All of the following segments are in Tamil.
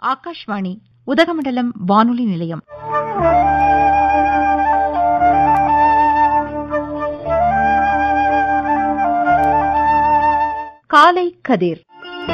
ஆகாஷ்வாணி உதகமண்டலம் வானொலி நிலையம் காலை கதிர்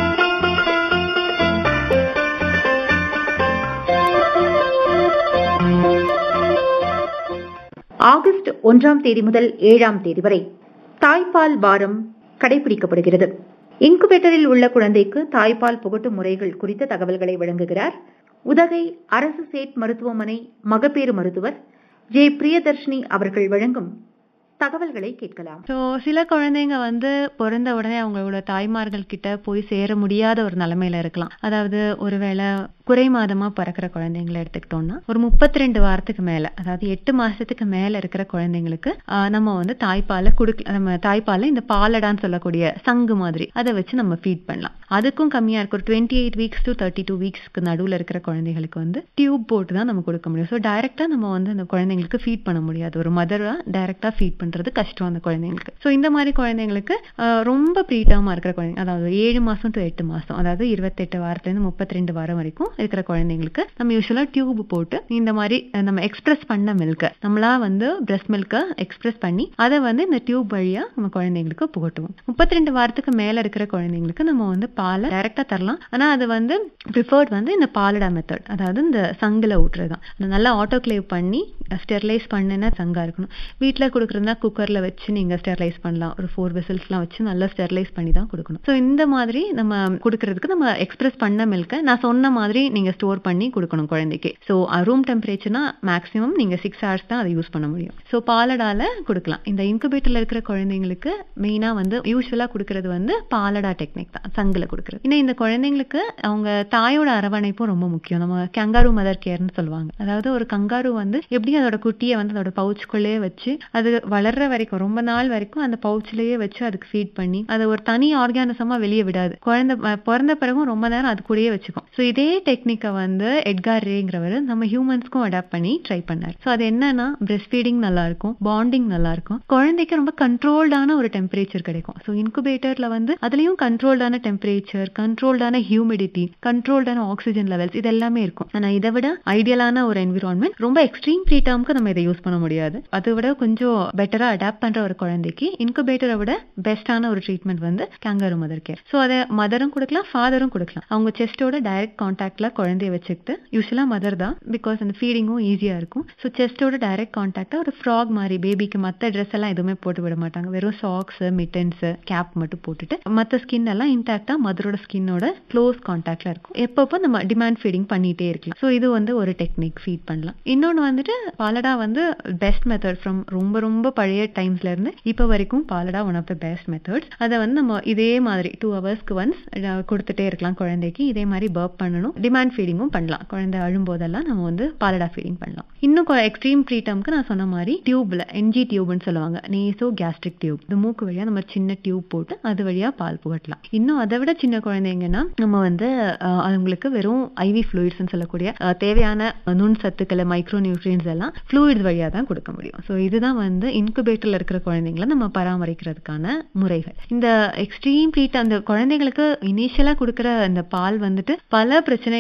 ஆகஸ்ட் ஒன்றாம் தேதி முதல் ஏழாம் தேதி வரை தாய்ப்பால் வாரம் கடைபிடிக்கப்படுகிறது இன்குபேட்டரில் உள்ள குழந்தைக்கு தாய்ப்பால் புகட்டும் முறைகள் குறித்த தகவல்களை வழங்குகிறார் உதகை அரசு சேட் மருத்துவமனை மகப்பேறு மருத்துவர் ஜே பிரியதர்ஷினி அவர்கள் வழங்கும் தகவல்களை கேட்கலாம் ஸோ சில குழந்தைங்க வந்து பிறந்த உடனே அவங்களோட தாய்மார்கள் கிட்ட போய் சேர முடியாத ஒரு நிலைமையில இருக்கலாம் அதாவது ஒருவேளை குறை மாதமா பிறக்கிற குழந்தைங்களை எடுத்துக்கிட்டோம்னா ஒரு முப்பத்தி ரெண்டு வாரத்துக்கு மேல அதாவது எட்டு மாசத்துக்கு மேல இருக்கிற குழந்தைங்களுக்கு ஆஹ் நம்ம வந்து தாய்ப்பாலை குடுக்க நம்ம தாய்ப்பாலை இந்த பாலடான்னு சொல்லக்கூடிய சங்கு மாதிரி அதை வச்சு நம்ம ஃபீட் பண்ணலாம் அதுக்கும் கம்மியா இருக்கு ஒரு twenty eight weeks to thirty two வீக்ஸ்க்கு நடுவில் இருக்கிற குழந்தைகளுக்கு வந்து டியூப் போட்டு தான் நம்ம கொடுக்க முடியும் ஸோ டைரக்டா நம்ம வந்து அந்த குழந்தைங்களுக்கு ஃபீட் பண்ண முடியாது ஒரு மதரா டைரக்டா ஃபீட் பண்றது கஷ்டம் அந்த குழந்தைங்களுக்கு ஸோ இந்த மாதிரி குழந்தைங்களுக்கு ஆஹ் ரொம்ப ப்ரீட்டர்மா இருக்கிற குழந்தைங்க அதாவது ஏழு மாசம் டு எட்டு மாசம் அதாவது இருபத்தெட்டு வாரத்துலேருந்து முப்பத்தி ரெண்டு வாரம் வரைக்கும் இருக்கிற குழந்தைங்களுக்கு நம்ம யூஸ்வலா டியூப் போட்டு இந்த மாதிரி அஹ், நம்ம எக்ஸ்பிரஸ் பண்ண மில்கை நம்மளா வந்து பிரஸ்ட் மில்கை எக்ஸ்பிரஸ் பண்ணி அதை வந்து இந்த டியூப் வழியா நம்ம குழந்தைங்களுக்கு புகட்டுவோம் முப்பத்தி ரெண்டு வாரத்துக்கு மேல இருக்கிற குழந்தைங்களுக்கு நம்ம வந்து பாலை டைரக்டா தரலாம் ஆனா அது வந்து ப்ரிஃபர்ட் வந்து இந்த பாலடா மெத்தட் அதாவது இந்த சங்குல ஊட்டுறது தான் அது நல்லா ஆட்டோக்ளேவ் பண்ணி ஸ்டெர்லைஸ் பண்ணின சங்கா இருக்கணும் வீட்டில் கொடுக்குறதா குக்கர்ல வச்சு நீங்க ஸ்டெர்லைஸ் பண்ணலாம் ஒரு ஃபோர் வெசல்ஸ்லாம் வச்சு நல்லா ஸ்டெர்லைஸ் பண்ணி தான் கொடுக்கணும் ஸோ இந்த மாதிரி நம்ம கொடுக்கறதுக்கு நம்ம எக்ஸ்பிரஸ் பண்ண மில்கை நான் சொன்ன மாதிரி நீங்க ஸ்டோர் பண்ணி கொடுக்கணும் குழந்தைக்கு ஸோ ரூம் டெம்பரேச்சர்னா மேக்ஸிமம் நீங்க சிக்ஸ் ஹவர்ஸ் தான் அதை யூஸ் பண்ண முடியும் ஸோ பாலடால கொடுக்கலாம் இந்த இன்குபேட்டர்ல இருக்கிற குழந்தைங்களுக்கு மெயினா வந்து யூஸ்வலா கொடுக்கறது வந்து பாலடா டெக்னிக் தான் சங்குல கொடுக்கறது இன்னும் இந்த குழந்தைங்களுக்கு அவங்க தாயோட அரவணைப்பும் ரொம்ப முக்கியம் நம்ம கங்காரு மதர் கேர்னு சொல்லுவாங்க அதாவது ஒரு கங்காரு வந்து எப்படி அதோட குட்டியை வந்து அதோட பவுச்சுக்குள்ளேயே வச்சு அது வளர்ற வரைக்கும் ரொம்ப நாள் வரைக்கும் அந்த பவுச்சிலேயே வச்சு அதுக்கு ஃபீட் பண்ணி அதை ஒரு தனி ஆர்கானிசமா வெளியே விடாது குழந்தை அஹ் பிறந்த பிறகும் ரொம்ப நேரம் அது கூடயே வச்சுக்கும் ஸோ இதே டெக்னிக்கை வந்து எட்கார் ரேங்கிறவர் நம்ம ஹியூமன்ஸ்க்கும் அடாப்ட் பண்ணி ட்ரை பண்ணார் ஸோ அது என்னன்னா பிரெஸ்ட் ஃபீடிங் நல்லா இருக்கும் பாண்டிங் நல்லா இருக்கும் குழந்தைக்கு ரொம்ப கண்ட்ரோல்டான ஒரு டெம்பரேச்சர் கிடைக்கும் ஸோ இன்குபேட்டர்ல வந்து அதுலயும் கண்ட்ரோல்டான டெம்பரேச்சர் கண்ட்ரோல்டான ஹியூமிடிட்டி கண்ட்ரோல்டான ஆக்சிஜன் லெவல்ஸ் இது எல்லாமே இருக்கும் ஆனா இதை விட ஐடியலான ஒரு என்விரான்மெண்ட் ரொம்ப எக்ஸ்ட்ரீம் ப்ரீ டேர்ம்க்கு நம்ம இதை யூஸ் பண்ண முடியாது அதை விட கொஞ்சம் பெட்டரா அடாப்ட் பண்ற ஒரு குழந்தைக்கு இன்குபேட்டரை விட பெஸ்டான ஒரு ட்ரீட்மெண்ட் வந்து கேங்கரு மதர் கேர் ஸோ அதை மதரும் கொடுக்கலாம் ஃபாதரும் கொடுக்கலாம் அவங்க செஸ்டோட டைரக்ட் கான்டாக்ட்ல குழந்தைய வச்சுக்கிட்டு யூஸ்வலா மதர் தான் பிகாஸ் அந்த ஃபீடிங்கும் ஈஸியா இருக்கும் ஸோ செஸ்டோட டைரக்ட் கான்டாக்டா ஒரு ஃப்ராக் மாதிரி பேபிக்கு மற்ற ட்ரெஸ் எல்லாம் எதுவுமே போட்டு விட மாட்டாங்க வெறும் சாக்ஸ் மிட்டன்ஸ் கேப் மட்டும் போட்டுட்டு மற்ற ஸ்கின் எல்லாம் இன்டாக்டா மதரோட ஸ்கின்னோட க்ளோஸ் கான்டாக்ட்ல இருக்கும் எப்பப்போ நம்ம டிமாண்ட் ஃபீடிங் பண்ணிட்டே இருக்கலாம் ஸோ இது வந்து ஒரு டெக்னிக் ஃபீட் பண்ணலாம் இன்னொன்று வந்துட்டு பாலடா வந்து பெஸ்ட் மெத்தட் ஃப்ரம் ரொம்ப ரொம்ப பழைய டைம்ஸ்ல இருந்து இப்போ வரைக்கும் பாலடா one of the best methods அதை வந்து நம்ம இதே மாதிரி டூ ஹவர்ஸ்க்கு ஒன்ஸ் கொடுத்துட்டே இருக்கலாம் குழந்தைக்கு இதே மாதிரி பர்ப் பண்ணணும் டிமாண்ட் ஃபீடிங்கும் பண்ணலாம் குழந்தை அழும்போதெல்லாம் நம்ம வந்து பாலடா ஃபீடிங் பண்ணலாம் இன்னும் எக்ஸ்ட்ரீம் ப்ரீடம்க்கு நான் சொன்ன மாதிரி டியூப்ல என்ஜி டியூப்னு சொல்லுவாங்க நேசோ கேஸ்ட்ரிக் டியூப் இந்த மூக்கு வழியா நம்ம சின்ன டியூப் போட்டு அது வழியா பால் புகட்டலாம் இன்னும் அதை விட சின்ன குழந்தைங்கன்னா நம்ம வந்து அஹ், அவங்களுக்கு வெறும் ஐவி ஃப்ளூயிட்ஸ்னு சொல்லக்கூடிய அஹ், தேவையான நுண் சத்துக்களை மைக்ரோ நியூட்ரியன்ஸ் எல்லாம் ஃப்ளூயிட்ஸ் வழியா தான் கொடுக்க முடியும் ஸோ இதுதான் வந்து இன்குபேட்டர்ல இருக்கிற குழந்தைங்களை நம்ம பராமரிக்கிறதுக்கான முறைகள் இந்த எக்ஸ்ட்ரீம் ப்ரீட் அந்த குழந்தைங்களுக்கு இனிஷியலா கொடுக்குற அந்த பால் வந்துட்டு பல பிரச்சனை